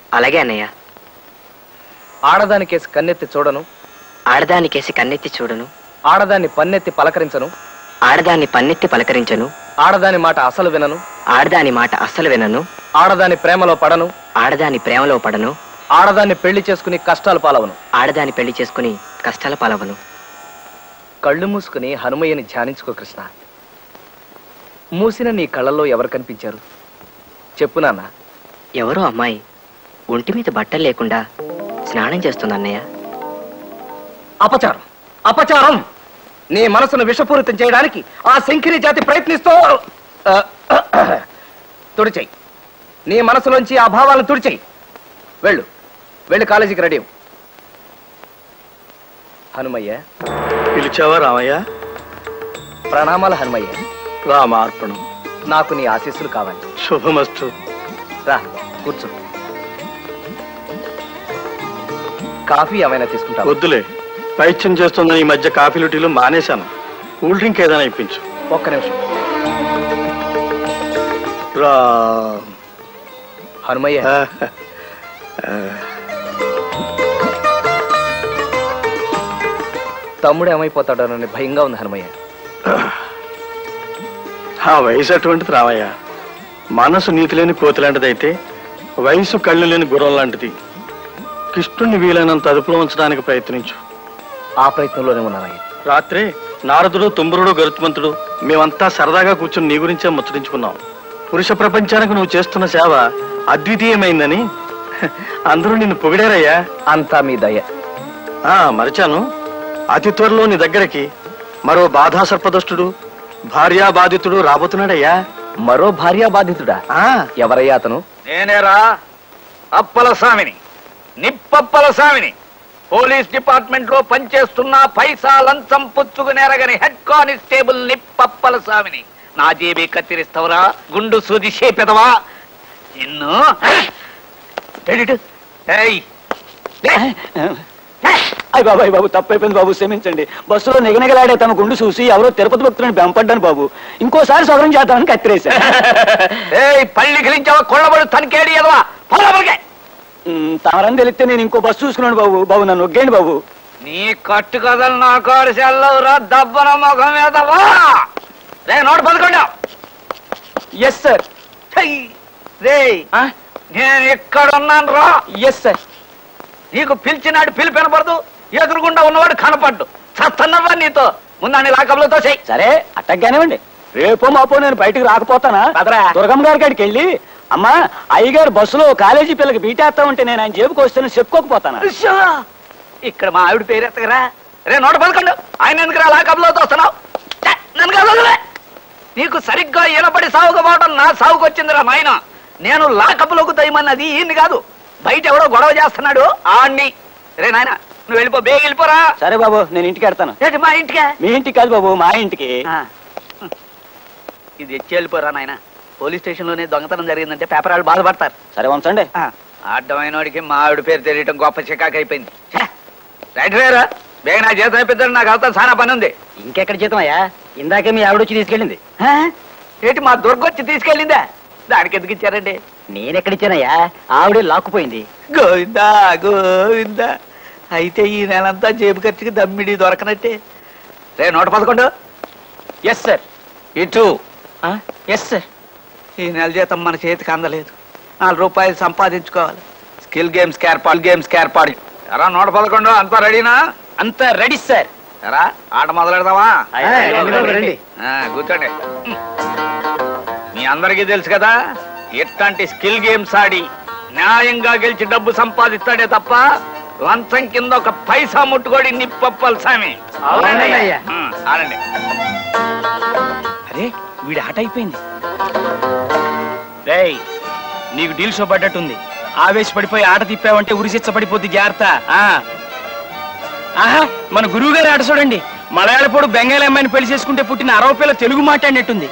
అలాగే అన్నయ్య ఆడదాని కేసి కన్నెత్తి చూడను ఆడదానికేసి కన్నెత్తి చూడను ఆడదాన్ని పన్నెత్తి పలకరించను ఆడదాన్ని పన్నెత్తి పలకరించను ఆడదాని మాట అసలు వినను ఆడదాని మాట అస్సలు వినను ఆడదాని ప్రేమలో పడను ఆడదాని ప్రేమలో పడను ఆడదాన్ని పెళ్లి చేసుకుని కష్టాలు పాలవను ఆడదాని పెళ్లి చేసుకుని కష్టాల పాలవను కళ్ళు మూసుకుని హనుమయ్యని ధ్యానించుకో కృష్ణ మూసిన నీ కళ్ళల్లో ఎవరు కనిపించారు చెప్పు నాన్న ఎవరో అమ్మాయి ఒంటి మీద బట్టలు లేకుండా స్నానం చేస్తుంది అన్నయ్య అపచారం అపచారం నీ మనసును విషపూరితం చేయడానికి ఆ శంకిరి జాతి ప్రయత్నిస్తూ ఆ, తుడిచేయి నీ మనసులోంచి ఆ భావాలను తుడిచేయి వెళ్ళు వెళ్ళి కాలేజీకి రెడీ అవ్వు. హనుమయ్య పిలిచావా రామయ్య ప్రణామాలు హనుమయ్య రామార్పణం నాకు నీ ఆశీస్సులు కావాలి శుభమస్తు రా కూర్చో కాఫీ ఏమైనా తీసుకుంటావా వద్దులే పైత్యం చేస్తుందని ఈ మధ్య కాఫీలు టీలు మానేశాను కూల్ డ్రింక్ ఏదైనా ఇప్పించు ఒక్క నిమిషం రా హనుమయ్య తమ్ముడు ఏమైపోతాడోనని భయంగా ఉంది హనుమయ్య ఆ వయసు అటువంటిది రామయ్య మనసు నీతి లేని కోతి లాంటిదైతే వయసు కళ్ళు లేని గుర్రం లాంటిది కృష్ణుణ్ణి వీలైనంత అదుపులో ఉంచడానికి ప్రయత్నించు ఆ ప్రయత్నంలోనే ఉన్నానయ్య రాత్రే నారదుడు తుంబరుడు గరుత్మంతుడు మేమంతా సరదాగా కూర్చుని నీ గురించే ముచ్చరించుకున్నాం పురుష ప్రపంచానికి నువ్వు చేస్తున్న సేవ అద్వితీయమైందని అందరూ నిన్ను పొగిడారయ్యా అంతా మీ దయ ఆ మరిచాను అతి త్వరలో నీ దగ్గరికి మరో బాధా సర్పదష్టుడు భార్యా బాధితుడు రాబోతున్నాడయ్యా మరో భార్యా బాధితుడా ఆ ఎవరయ్యా అతను నేనేరా అప్పల స్వామిని నిప్పప్పల స్వామిని పోలీస్ డిపార్ట్మెంట్ లో పనిచేస్తున్న పైసా లంచం పుచ్చుకునేరగని హెడ్ కానిస్టేబుల్ నిప్పప్పల స్వామిని నా జేబీ కత్తిరిస్తావురా గుండు సూది చేపెదవా నిన్ను ఏడిటు? ఏయ్, లే. అయ్య బాబు అయ్య బాబు తప్పైపోయింది బాబు క్షమించండి బస్సులో నిగనిగలాడే తమ గుండు చూసి ఎవరో తిరుపతి భక్తులను బెంపడ్డాను బాబు ఇంకోసారి సౌకర్యం చేద్దామని కత్తిరేశా ఏయ్ పళ్ళి గిలించావా కొళ్ళబడు తనకేడి ఎదవా పొలబడికే ఉమ్, తమరని తెలిస్తే నేను ఇంకో బస్సు చూసుకున్నాను బాబు బాబు నన్ను ఒగ్గేయండి బాబు నీ కట్టు కథలు నా కాడు సెల్లవురా దబ్బన ముఖం మీద వా రే నోటు పదకొండా ఎస్ సార్ రే నేను ఇక్కడ ఉన్నాను రా ఎస్ సార్ నీకు పిలిచినాడు పిలిపి వినపడదు ఎదురుగుండా ఉన్నవాడు కనపడ్డు చస్తున్నావా నీతో ముందని లాకబులతో చెయ్యి సరే అట్టగ్గానివ్వండి రేపో మాపో నేను బయటికి రాకపోతానా పదరా. దుర్గమ్మ గారి కాడికి వెళ్ళి అమ్మా అయ్యగారు బస్సులో కాలేజీ పిల్లకి బీటేస్తా ఉంటే నేను ఆయన జేబుకి వస్తాను చెప్పుకోకపోతానా ఉష్షో! ఇక్కడ మా ఆవిడ పేరు ఎత్తగరా రే నోట పదకొండు ఆయన ఎందుకు రా లాకబులతో వస్తున్నావు ఛే, నన్ను కాదు వదిలే. నీకు సరిగ్గా ఈనపడి సాగుకపోవడం నా సాగుకు వచ్చిందిరా నాయన నేను లాకపులోకి తయమన్నది ఈయన్ని కాదు బయట ఎవడో గొడవ చేస్తున్నాడు ఆణ్ణి రే నాయన నువ్వు వెళ్ళిపో బేగ వెళ్ళిపోరా సరే బాబు నేను ఇంటికి వెళ్తాను ఏంటి మా ఇంటికే మీ ఇంటికి కాదు బాబు మా ఇంటికి ఆ. ఇది ఎచ్చి వెళ్ళిపోరా నాయన పోలీస్ స్టేషన్ లోనే దొంగతనం జరిగిందంటే పేపర్ వాళ్ళు బాధపడతారు సరే ఉంచండి అడ్డమైన వాడికి మా ఆవిడ పేరు తెలియటం గొప్ప చికాకు అయిపోయింది ఛే! రైట్ వేరా బేగ నా జీతం అయిపోతాడు నాకు అవుతా చాలా పని ఉంది ఇంకెక్కడ జీతం అయ్యా ఇందాకే మీ ఆవిడ వచ్చి తీసుకెళ్ళింది ఆ? ఏంటి మా దుర్గొచ్చి తీసుకెళ్ళిందా దానికి ఎందుకు ఇచ్చారండి నేనెక్కడిచ్చానయ్యా ఆవిడే లాక్కుపోయింది గోవిందా గోవిందా అయితే ఈ నెలంతా జేబు ఖర్చుకి దమ్మిడి దొరకనట్టే రే నూట పదకొండు ఎస్ సార్ ఇటు ఎస్ సార్ ఈ నెల జీతం మన చేతికి అందలేదు నాలుగు రూపాయలు సంపాదించుకోవాలి స్కిల్ గేమ్స్ ఏర్పాటు గేమ్స్ ఏర్పాటు ఎరా నూట పదకొండు అంతా రెడీనా అంతా రెడీ సార్ ఎరా ఆట మొదలెడదామా రండి బాబు, రండి. ఆ, కూర్చోండి మీ అందరికీ తెలుసు కదా ఇట్లాంటి స్కిల్ గేమ్స్ ఆడి న్యాయంగా గెలిచి డబ్బు సంపాదిస్తాడే తప్ప లంచం కింద ఒక పైసా ముట్టుకోడి నిప్పప్పలు సామి అవునయ్య. ఉమ్, ఆడండి అరే వీడి ఆట అయిపోయింది రేయ్ నీకు డీల్ షో పడ్డట్టుంది ఆవేశపడిపోయి ఆట తిప్పావంటే ఉరిశిచ్చ పడిపోద్ది జాగ్రత్త ఆ. ఆహా మన గురువు గారి ఆట చూడండి మలయాళపోడు బెంగాలీ అమ్మాయిని పెళ్లి చేసుకుంటే పుట్టిన అరవ పిల్ల తెలుగు మాట్లాడినట్టుంది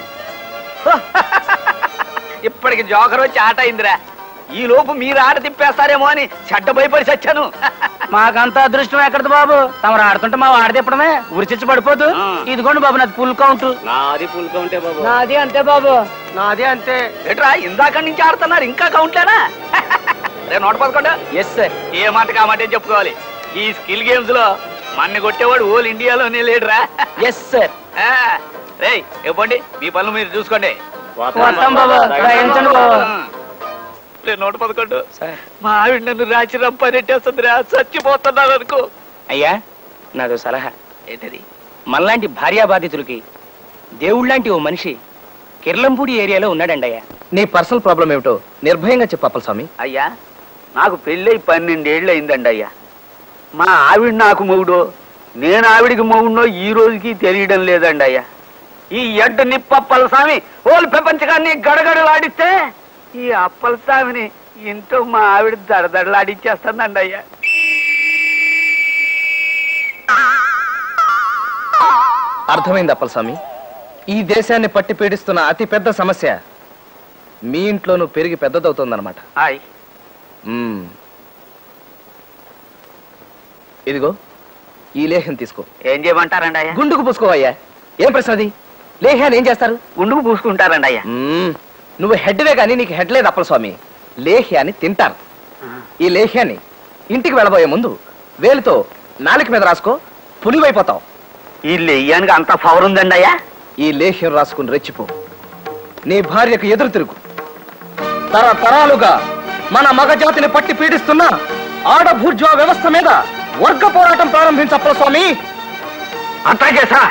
ఇప్పటికి జోకర్ వచ్చి ఆట అయిందిరా ఈ లోపు మీరు ఆట తిప్పేస్తారేమో అని చెడ్డ భయపడి చచ్చాను మాకంత అదృష్టం ఎక్కడది బాబు తమరు ఆడుతుంటే మా ఆడ తిప్పడమే ఉరిచిచ్చ పడిపోదు ఆ. ఇదిగోండి బాబు నాది ఫుల్ కౌంట్ నాది పుల్ కౌంటే బాబు నాది అంతే బాబు నాది అంతే ఏట్రా ఇందాక నుంచి ఆడుతున్నారు ఇంకా కౌంట్లేనా రే నూట పదకొండు ఎస్ సార్ ఏ మాట కామాటే చెప్పుకోవాలి ఈ స్కిల్ గేమ్స్ లో మన్ని కొట్టేవాడు ఓల్ ఇండియాలోనే లేడురా ఎస్ సార్ ఆ, రేయ్ ఇవ్వండి మీ పనులు మీరు చూసుకోండి వస్తాం బాబా రాయించండి బాబా రే నూట పదకొండు సార్ మా ఆవిడ నన్ను రాచి రంపనెట్టేస్తుందిరా చచ్చిపోతున్నాను అనుకో అయ్యా నాదో సలహా ఏంటది మనలాంటి భార్యా బాధితులకి దేవుళ్ళంటి ఓ మనిషి కిర్లంపూడి ఏరియాలో ఉన్నాడండి అయ్యా నీ పర్సనల్ ప్రాబ్లం ఏమిటో నిర్భయంగా చెప్పు అప్పలస్వామి అయ్యా నాకు పెళ్ళై పన్నెండేళ్ళు అయిందండి అయ్యా మా ఆవిడ నాకు మొగుడో నేను ఆవిడికి మొగుడో ఈ రోజుకి తెలియడం లేదండి అయ్యా ఈ ఎడ్డు నిప్పప్పల స్వామి ఓలు ప్రపంచకాన్ని గడగడలాడిస్తే ఈ అప్పల స్వామిని ఇంట్లో మా ఆవిడ దడదడలాడిచ్చేస్తుందండి అయ్యా అర్థమైంది అప్పలస్వామి ఈ దేశాన్ని పట్టి పీడిస్తున్న అతి పెద్ద సమస్య మీ ఇంట్లోనూ పెరిగి పెద్దదవుతోందన్నమాట హాయ్ మ్మ్. ఇదిగో ఈ లేహ్యం తీసుకో ఏం చేయమంటారండి అయ్యా గుండుకు పూసుకోవయ్యా ఏం ప్రశ్న అది లేహ్యాన్ని ఏం చేస్తారు గుండుకు పూసుకుంటారండి అయ్యా మ్మ్. నువ్వు హెడ్వే కానీ నీకు హెడ్ లేదు అప్పలస్వామి లేహ్యాన్ని తింటారు ఈ లేహ్యాన్ని ఇంటికి వెళ్ళబోయే ముందు వేలుతో నాలుక మీద రాసుకో పులివైపోతావు ఈ లెయ్యానికి అంత పవర్ ఉందండి అయ్యా ఈ లేహ్యం రాసుకుని రెచ్చిపో నీ భార్యకు ఎదురు తిరుగు తరతరాలుగా మన మగజాతిని పట్టి పీడిస్తున్న ఆడభూర్జా వ్యవస్థ మీద వర్గ పోరాటం ప్రారంభించప్పల స్వామి అట్లాగే సార్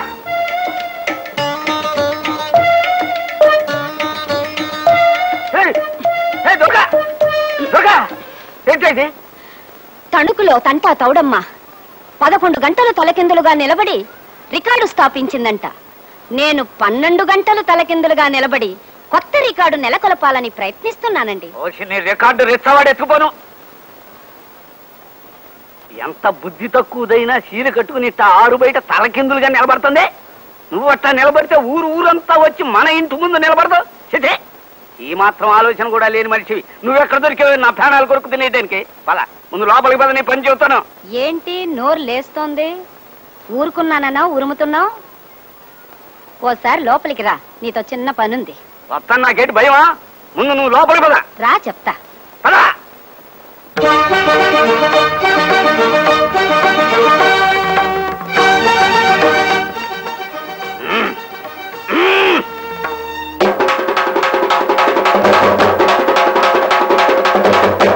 ఏయ్, ఏయ్, దుర్గా! దుర్గా! ఏంటండి తణుకులో తంటా తౌడమ్మ పదకొండు గంటలు తలకిందులుగా నిలబడి రికార్డు స్థాపించిందంట నేను పన్నెండు గంటలు తలకిందులుగా నిలబడి కొత్త రికార్డు నెలకొల్పాలని ప్రయత్నిస్తున్నానండి ఓసి నీ రికార్డు రెచ్చవాడు ఎత్తుకోను ఎంత బుద్ధి తక్కువదైనా చీర కట్టుకుని ఇట్ట ఆరు బయట తలకిందులుగా నిలబడుతుంది నువ్వు అట్టా నిలబడితే ఊరు ఊరంతా వచ్చి మన ఇంటి ముందు నిలబడదు చితే ఈ మాత్రం ఆలోచన కూడా లేని మనిషివి నువ్వెక్కడ దొరికావు నా ప్రాణాలు కొరకు తినేయడానికి పద ముందు లోపలికి పద నీ పని చెబుతాను ఏంటి నోరు లేస్తోంది ఊరుకున్నానన్నా ఉరుముతున్నావు ఓసారి లోపలికి రా నీతో చిన్న పనుంది వస్తాను నాకేంటి భయమా ముందు నువ్వు లోపలికి పద రా చెప్తా పద